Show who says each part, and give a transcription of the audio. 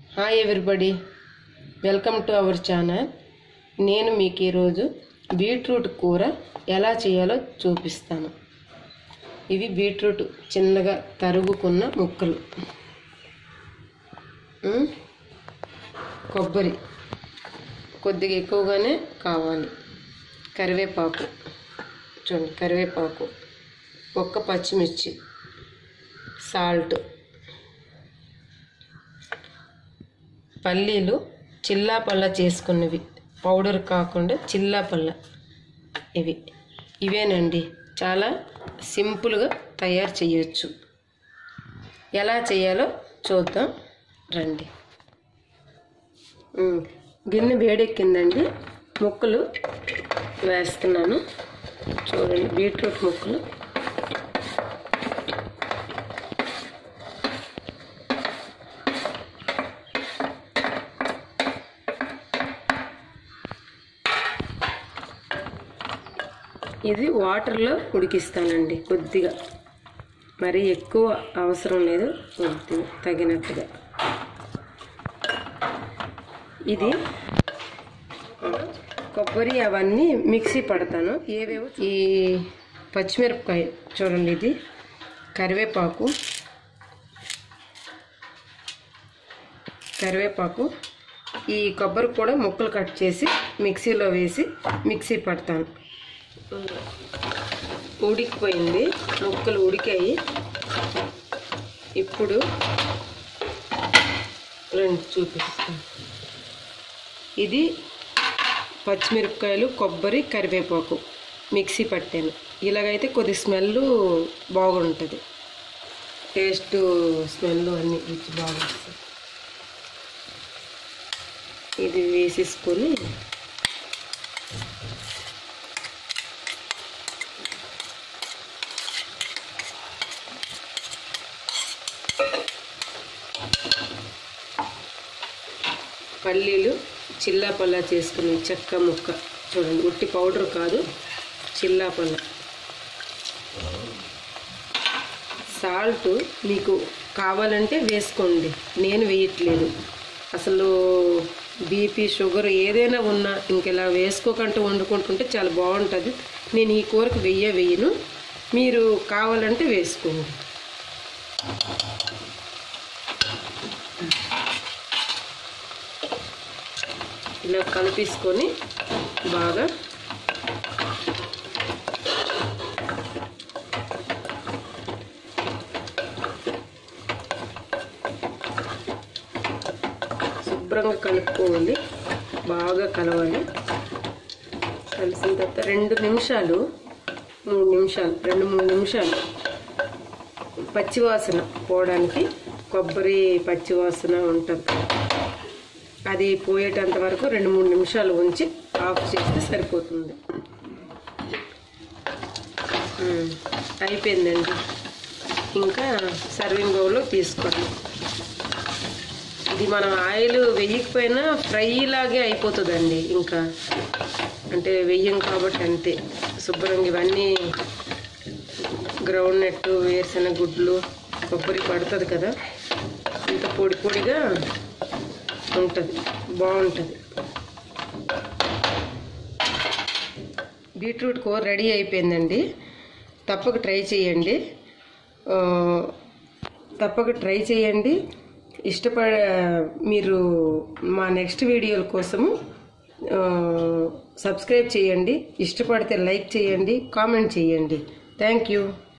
Speaker 1: hi everybody welcome to our channel నేను మీకు ఈరోజు బీట్రూట్ కూర ఎలా చేయాలో చూపిస్తాను ఇవి బీట్రూట్ చిన్నగా తరుగుకున్న ముక్కలు ఉమ్, కొబ్బరి కొద్దిగా ఎక్కువగానే కావాలి కరివేపాకు చూడండి కరివేపాకు ఒక్క పచ్చిమిర్చి సాల్ట్ పల్లీలు చిల్లా పల్ల చేసుకున్నవి పౌడర్ కాకుండా చిల్లా పల్ల ఇవి ఇవేనండి చాలా సింపుల్గా తయారు చేయొచ్చు ఎలా చేయాలో చూద్దాం రండి ఉమ్, గిన్నె వేడెక్కిందండి ముక్కలు వేస్తున్నాను చూడండి బీట్రూట్ ముక్కలు ఇది వాటర్లో ఉడికిస్తానండి కొద్దిగా మరి ఎక్కువ అవసరం లేదు కొద్దిగా తగినట్టుగా ఇది కొబ్బరి అవన్నీ మిక్సీ పడతాను ఏవేవో ఈ పచ్చిమిరపకాయ చూడండి ఇది కరివేపాకు కరివేపాకు ఈ కొబ్బరి కూడా ముక్కలు కట్ చేసి మిక్సీలో వేసి మిక్సీ పడతాను ఉడికిపోయింది ముక్కలు ఉడికాయి ఇప్పుడు రెండు చూపిస్తాను ఇది పచ్చిమిరపకాయలు కొబ్బరి కరివేపాకు మిక్సీ పట్టాను ఇలాగైతే కొద్ది స్మెల్ బాగుంటుంది టేస్ట్ స్మెల్ అన్నీ రుచి బాగుంటుంది ఇది వేసేసుకొని పల్లీలు చిల్లా పల్లా చేసుకుని చెక్క ముక్క చూడండి ఉట్టి పౌడర్ కాదు చిల్లా పల్ల సాల్ట్ మీకు కావాలంటే వేసుకోండి నేను వేయట్లేదు అసలు బీపీ షుగర్ ఏదైనా ఉన్నా ఇంకెలా వేసుకోకుండా వండుకుంటుంటే చాలా బాగుంటుంది నేను ఈ కూరకు వెయ్య వేయను మీరు కావాలంటే వేసుకోండి ఇలా కలిపేసుకొని బాగా శుభ్రంగా కలుపుకోవాలి బాగా కలవాలి కలిసిన తర్వాత రెండు నిమిషాలు మూడు నిమిషాలు రెండు మూడు నిమిషాలు పచ్చివాసన పోవడానికి కొబ్బరి పచ్చివాసన ఉంటుంది అది పోయేటంత వరకు రెండు మూడు నిమిషాలు ఉంచి ఆఫ్ చేస్తే సరిపోతుంది ఉమ్, అయిపోయిందండి ఇంకా సర్వింగ్ బౌల్లో తీసుకోండి ఇది మనం ఆయిల్ వెయ్యకపోయినా ఫ్రై లాగే అయిపోతుందండి ఇంకా అంటే వెయ్యం కాబట్టి అంతే శుభ్రంగా ఇవన్నీ గ్రౌండ్ నెట్ వేరుశెనగ గుడ్లు కొబ్బరి పడుతుంది కదా ఇంత పొడి పొడిగా ఉంటుంది బాగుంటుంది బీట్రూట్ కూర రెడీ అయిపోయిందండి తప్పక ట్రై చేయండి ఆ, తప్పక ట్రై చేయండి ఇష్టపడ మీరు మా నెక్స్ట్ వీడియోల కోసము ఆ, సబ్స్క్రైబ్ చేయండి ఇష్టపడితే లైక్ చేయండి కామెంట్ చేయండి థ్యాంక్ యూ